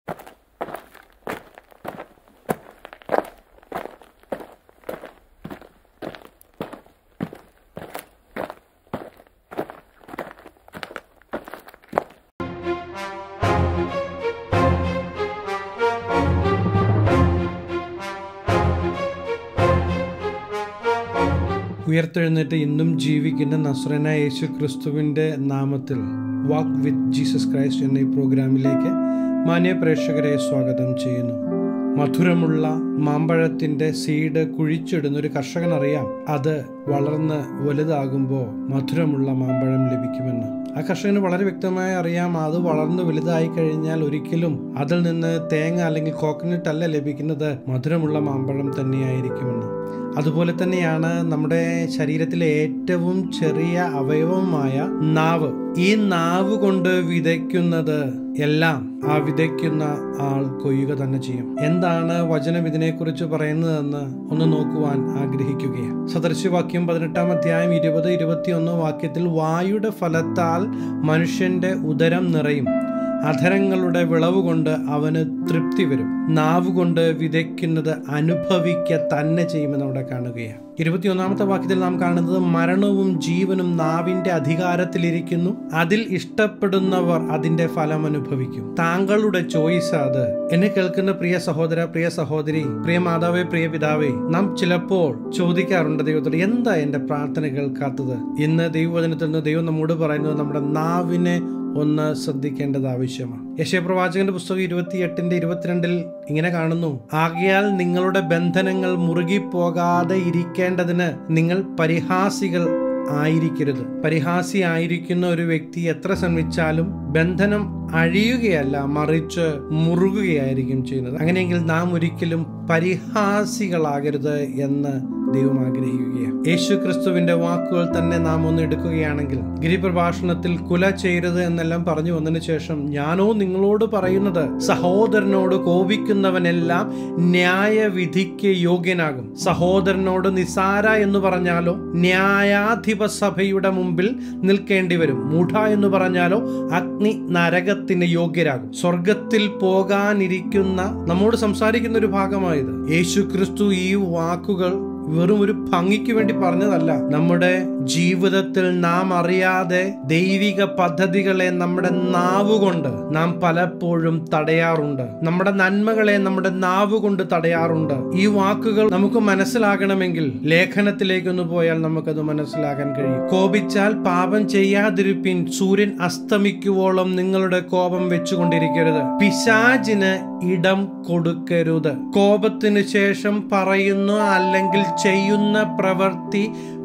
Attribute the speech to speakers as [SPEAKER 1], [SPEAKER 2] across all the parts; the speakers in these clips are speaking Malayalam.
[SPEAKER 1] ഉയർത്തെഴുന്നേറ്റ് ഇന്നും ജീവിക്കുന്ന നസ്രന യേശു ക്രിസ്തുവിൻ്റെ നാമത്തിൽ വാക്ക് വിത്ത് ജീസസ് ക്രൈസ്റ്റ് എന്ന ഈ പ്രോഗ്രാമിലേക്ക് മാന്യ പ്രേക്ഷകരെ സ്വാഗതം ചെയ്യുന്നു മധുരമുള്ള മാമ്പഴത്തിൻ്റെ സീഡ് കുഴിച്ചിടുന്ന ഒരു കർഷകനറിയാം അത് വളർന്ന് വലുതാകുമ്പോൾ മധുരമുള്ള മാമ്പഴം ലഭിക്കുമെന്ന് ആ കർഷകന് വളരെ വ്യക്തമായി അറിയാം അത് വളർന്ന് വലുതായി കഴിഞ്ഞാൽ ഒരിക്കലും അതിൽ നിന്ന് തേങ്ങ അല്ലെങ്കിൽ കോക്കനട്ട് അല്ല ലഭിക്കുന്നത് മധുരമുള്ള മാമ്പഴം തന്നെയായിരിക്കുമെന്ന് അതുപോലെ തന്നെയാണ് നമ്മുടെ ശരീരത്തിലെ ഏറ്റവും ചെറിയ അവയവമായ നാവ് ഈ നാവ് കൊണ്ട് വിതയ്ക്കുന്നത് എല്ലാം ആ വിതയ്ക്കുന്ന ആൾ കൊയ്യുക തന്നെ ചെയ്യും എന്താണ് വചനം ഇതിനെക്കുറിച്ച് പറയുന്നതെന്ന് ഒന്ന് നോക്കുവാൻ ആഗ്രഹിക്കുകയാണ് സദൃശ്യവാക്യം പതിനെട്ടാം അധ്യായം ഇരുപത് ഇരുപത്തിയൊന്ന് വാക്യത്തിൽ വായുടെ ഫലത്താൽ മനുഷ്യന്റെ ഉദരം നിറയും അധരങ്ങളുടെ വിളവ് കൊണ്ട് അവന് തൃപ്തി വരും നാവ് കൊണ്ട് വിതയ്ക്കുന്നത് അനുഭവിക്കുക തന്നെ ചെയ്യുമെന്ന് അവിടെ കാണുകയാണ് ഇരുപത്തിയൊന്നാമത്തെ വാക്യത്തിൽ നാം കാണുന്നത് മരണവും ജീവനും നാവിന്റെ അധികാരത്തിലിരിക്കുന്നു അതിൽ ഇഷ്ടപ്പെടുന്നവർ അതിന്റെ ഫലം അനുഭവിക്കും താങ്കളുടെ ചോയ്സ് അത് എന്നെ കേൾക്കുന്ന പ്രിയ സഹോദര പ്രിയ സഹോദരി പ്രിയ മാതാവേ പ്രിയ പിതാവേ നാം ചിലപ്പോൾ ചോദിക്കാറുണ്ട് ദൈവത്തോട് എന്താ എന്റെ പ്രാർത്ഥന കേൾക്കാത്തത് ഇന്ന് ദൈവവചനത്തിൽ നിന്ന് ദൈവം നമ്മോട് പറയുന്നത് നമ്മുടെ നാവിനെ ഒന്ന് ശ്രദ്ധിക്കേണ്ടത് ആവശ്യമാണ് യശയപ്രവാചകന്റെ പുസ്തകം ഇരുപത്തിയെട്ടിന്റെ ഇരുപത്തിരണ്ടിൽ ഇങ്ങനെ കാണുന്നു ആകയാൽ നിങ്ങളുടെ ബന്ധനങ്ങൾ മുറുകിപ്പോകാതെ ഇരിക്കേണ്ടതിന് നിങ്ങൾ പരിഹാസികൾ ആയിരിക്കരുത് പരിഹാസി ആയിരിക്കുന്ന ഒരു വ്യക്തി എത്ര ശ്രമിച്ചാലും ബന്ധനം അഴിയുകയല്ല മറിച്ച് മുറുകുകയായിരിക്കും ചെയ്യുന്നത് അങ്ങനെയെങ്കിൽ നാം ഒരിക്കലും പരിഹാസികളാകരുത് എന്ന് ദൈവം ആഗ്രഹിക്കുകയാണ് യേശു ക്രിസ്തുവിന്റെ വാക്കുകൾ തന്നെ നാം ഒന്ന് എടുക്കുകയാണെങ്കിൽ ഗിരിപ്രഭാഷണത്തിൽ കുല ചെയ്യരുത് എന്നെല്ലാം പറഞ്ഞു വന്നതിന് ശേഷം ഞാനോ നിങ്ങളോട് പറയുന്നത് സഹോദരനോട് കോപിക്കുന്നവനെല്ലാം ന്യായവിധിക്ക് യോഗ്യനാകും സഹോദരനോട് നിസാര എന്ന് പറഞ്ഞാലോ ന്യായാധിപ സഭയുടെ മുമ്പിൽ നിൽക്കേണ്ടി വരും മൂഢ എന്ന് പറഞ്ഞാലോ അഗ്നി നരകത്തിന് യോഗ്യരാകും സ്വർഗത്തിൽ പോകാനിരിക്കുന്ന നമ്മോട് സംസാരിക്കുന്ന ഒരു ഭാഗമായത് യേശു ക്രിസ്തു ഈ വാക്കുകൾ വെറും ഒരു ഭംഗിക്ക് വേണ്ടി പറഞ്ഞതല്ല നമ്മുടെ ജീവിതത്തിൽ നാം അറിയാതെ ദൈവിക പദ്ധതികളെ നമ്മുടെ നാവുകൊണ്ട് നാം പലപ്പോഴും തടയാറുണ്ട് നമ്മുടെ നന്മകളെ നമ്മുടെ നാവുകൊണ്ട് തടയാറുണ്ട് ഈ വാക്കുകൾ നമുക്ക് മനസ്സിലാകണമെങ്കിൽ ലേഖനത്തിലേക്കൊന്ന് പോയാൽ നമുക്കത് മനസ്സിലാക്കാൻ കഴിയും കോപിച്ചാൽ പാപം ചെയ്യാതിരിപ്പിൻ സൂര്യൻ അസ്തമിക്കുവോളം നിങ്ങളുടെ കോപം വെച്ചുകൊണ്ടിരിക്കരുത് പിശാചിന് ഇടം കൊടുക്കരുത് കോപത്തിന് ശേഷം പറയുന്നു അല്ലെങ്കിൽ ചെയ്യുന്ന പ്രവൃത്തി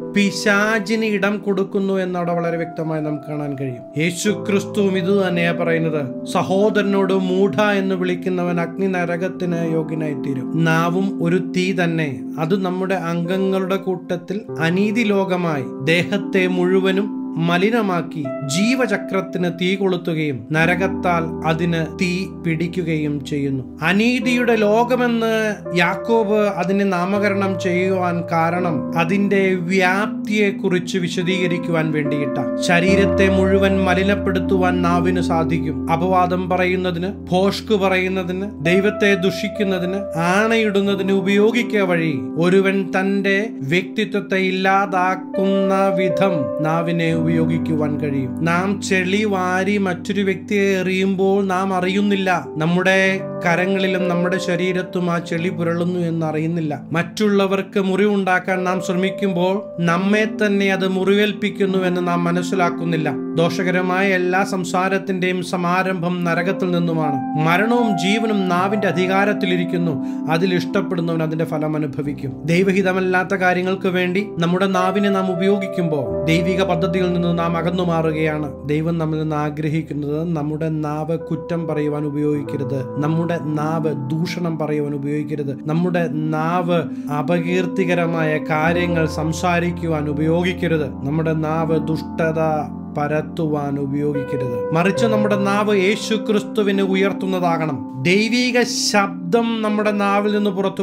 [SPEAKER 1] പിശാചിന് ഇടം കൊടുക്കുന്നു എന്നവിടെ വളരെ വ്യക്തമായി നമുക്ക് കാണാൻ കഴിയും യേശു ക്രിസ്തുവും ഇത് തന്നെയാ പറയുന്നത് സഹോദരനോട് മൂഢ എന്ന് വിളിക്കുന്നവൻ അഗ്നി നരകത്തിന് യോഗ്യനായി തീരും നാവും ഒരു തീ തന്നെ അത് നമ്മുടെ അംഗങ്ങളുടെ കൂട്ടത്തിൽ അനീതി ലോകമായി ദേഹത്തെ മുഴുവനും മലിനമാക്കി ജീവചക്രത്തിന് തീ കൊളുത്തുകയും നരകത്താൽ അതിന് തീ പിടിക്കുകയും ചെയ്യുന്നു അനീതിയുടെ ലോകമെന്ന് യാക്കോബ് അതിനെ നാമകരണം ചെയ്യുവാൻ കാരണം അതിന്റെ വ്യാപ്തിയെ കുറിച്ച് വിശദീകരിക്കുവാൻ വേണ്ടിയിട്ട ശരീരത്തെ മുഴുവൻ മലിനപ്പെടുത്തുവാൻ നാവിന് സാധിക്കും അപവാദം പറയുന്നതിന് ഭോഷ്ക് പറയുന്നതിന് ദൈവത്തെ ദുഷിക്കുന്നതിന് ആണയിടുന്നതിന് ഉപയോഗിക്കുക വഴി ഒരുവൻ തന്റെ വ്യക്തിത്വത്തെ ഇല്ലാതാക്കുന്ന വിധം നാവിനെ ഉപയോഗിക്കുവാൻ കഴിയും നാം ചെളി വാരി മറ്റൊരു വ്യക്തിയെ എറിയുമ്പോൾ നാം അറിയുന്നില്ല നമ്മുടെ കരങ്ങളിലും നമ്മുടെ ശരീരത്തും ആ ചെളി പുരളുന്നു എന്ന് അറിയുന്നില്ല മറ്റുള്ളവർക്ക് മുറിവുണ്ടാക്കാൻ നാം ശ്രമിക്കുമ്പോൾ നമ്മെ തന്നെ അത് മുറിവേൽപ്പിക്കുന്നു എന്ന് നാം മനസ്സിലാക്കുന്നില്ല ദോഷകരമായ എല്ലാ സംസാരത്തിന്റെയും സമാരംഭം നരകത്തിൽ നിന്നുമാണ് മരണവും ജീവനും നാവിന്റെ അധികാരത്തിലിരിക്കുന്നു അതിൽ ഇഷ്ടപ്പെടുന്നവൻ അതിന്റെ ഫലം അനുഭവിക്കും ദൈവഹിതമല്ലാത്ത കാര്യങ്ങൾക്ക് വേണ്ടി നമ്മുടെ നാവിനെ നാം ഉപയോഗിക്കുമ്പോൾ ദൈവിക പദ്ധതിയിൽ നിന്ന് നാം അകന്നു മാറുകയാണ് ദൈവം നമ്മിൽ നിന്ന് ആഗ്രഹിക്കുന്നത് നമ്മുടെ നാവ് കുറ്റം പറയുവാൻ ഉപയോഗിക്കരുത് നമ്മുടെ നാവ് ദൂഷണം പറയുവാൻ ഉപയോഗിക്കരുത് നമ്മുടെ നാവ് അപകീർത്തികരമായ കാര്യങ്ങൾ സംസാരിക്കുവാൻ ഉപയോഗിക്കരുത് നമ്മുടെ നാവ് ദുഷ്ടത പരത്തുവാൻ ഉപയോഗിക്കരുത് മറിച്ച് നമ്മുടെ നാവ് യേശു ക്രിസ്തുവിന് ഉയർത്തുന്നതാകണം ദൈവിക ശബ്ദം നമ്മുടെ നാവിൽ നിന്ന് പുറത്തു വരണം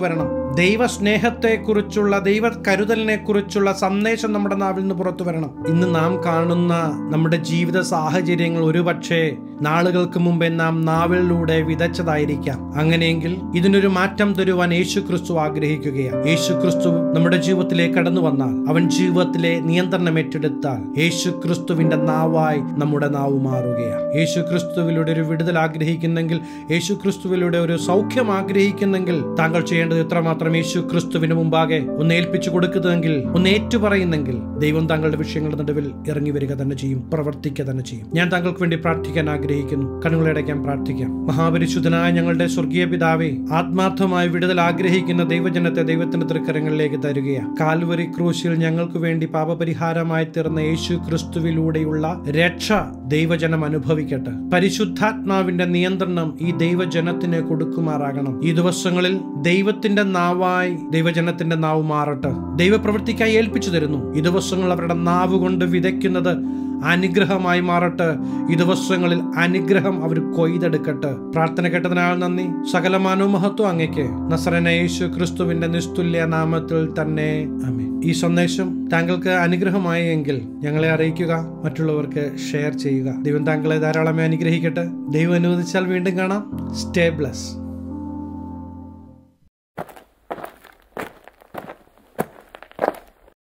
[SPEAKER 1] ദൈവസ്നേഹത്തെക്കുറിച്ചുള്ള ദൈവ കരുതലിനെ കുറിച്ചുള്ള സന്ദേശം നമ്മുടെ നാവിൽ നിന്ന് പുറത്തു വരണം ഇന്ന് നാം കാണുന്ന നമ്മുടെ ജീവിത സാഹചര്യങ്ങൾ ഒരുപക്ഷെ നാളുകൾക്ക് മുമ്പേ നാം നാവിലൂടെ വിതച്ചതായിരിക്കാം അങ്ങനെയെങ്കിൽ ഇതിനൊരു മാറ്റം തരുവാൻ യേശു ക്രിസ്തു ആഗ്രഹിക്കുകയാണ് യേശു ക്രിസ്തു നമ്മുടെ ജീവിതത്തിലേക്ക് കടന്നു വന്നാൽ അവൻ ജീവിതത്തിലെ നിയന്ത്രണം ഏറ്റെടുത്താൽ യേശു ക്രിസ്തുവിന്റെ നാവായി നമ്മുടെ നാവ് മാറുകയാണ് യേശു ക്രിസ്തുവിലൂടെ ഒരു വിടുതൽ ആഗ്രഹിക്കുന്നെങ്കിൽ യേശു ക്രിസ്തുവിലൂടെ ഒരു സൗഖ്യം ആഗ്രഹിക്കുന്നെങ്കിൽ താങ്കൾ ചെയ്യേണ്ടത് ഇത്രമാത്രം യേശു ക്രിസ്തുവിന് മുമ്പാകെ ഒന്ന് ഏൽപ്പിച്ചു കൊടുക്കുന്നതെങ്കിൽ ഒന്ന് ഏറ്റുപറയുന്നെങ്കിൽ ദൈവം താങ്കളുടെ വിഷയങ്ങളുടെ നടുവിൽ ഇറങ്ങി വരിക തന്നെ ചെയ്യും പ്രവർത്തിക്കുക തന്നെ ചെയ്യും ഞാൻ താങ്കൾക്ക് വേണ്ടി പ്രാർത്ഥിക്കാൻ ആഗ്രഹിക്കുന്നു കണ്ണുകളടയ്ക്കാൻ പ്രാർത്ഥിക്കാം മഹാപരിശുദ്ധനായ ഞങ്ങളുടെ സ്വർഗീയ പിതാവേ ആത്മാർത്ഥമായി വിടുതൽ ആഗ്രഹിക്കുന്ന ദൈവജനത്തെ ദൈവത്തിന്റെ തൃക്കരങ്ങളിലേക്ക് തരികയാണ് കാൽവരി ക്രൂശിൽ ഞങ്ങൾക്ക് വേണ്ടി പാപപരിഹാരമായി തീർന്ന യേശു ക്രിസ്തുവിലൂടെയുള്ള രക്ഷ ദൈവജനം അനുഭവിക്കട്ടെ പരിശുദ്ധാത്മാവിന്റെ നിയന്ത്രണം ഈ ദൈവജനത്തിന് കൊടുക്കുമാറാകണം ഈ ദിവസങ്ങളിൽ ദൈവത്തിന്റെ നാവായി ദൈവജനത്തിന്റെ നാവ് മാറട്ടെ ദൈവപ്രവൃത്തിക്കായി ഏൽപ്പിച്ചു തരുന്നു ഈ ദിവസങ്ങൾ അവരുടെ നാവ് കൊണ്ട് വിതയ്ക്കുന്നത് അനുഗ്രഹമായി മാറട്ടെ ഈ ദിവസങ്ങളിൽ അനുഗ്രഹം അവർ കൊയ്തെടുക്കട്ടെ പ്രാർത്ഥന കേട്ടതിനാൽ നന്ദി സകലമാനവും മഹത്വം അങ്ങയ്ക്ക് നസറന യേശു ക്രിസ്തുവിന്റെ നിസ്തുല്യ നാമത്തിൽ തന്നെ അമേ ഈ സന്ദേശം താങ്കൾക്ക് അനുഗ്രഹമായി എങ്കിൽ ഞങ്ങളെ അറിയിക്കുക മറ്റുള്ളവർക്ക് ഷെയർ ചെയ്യുക ദൈവം താങ്കളെ ധാരാളമായി അനുഗ്രഹിക്കട്ടെ ദൈവം അനുവദിച്ചാൽ വീണ്ടും കാണാം സ്റ്റേ ബ്ലസ്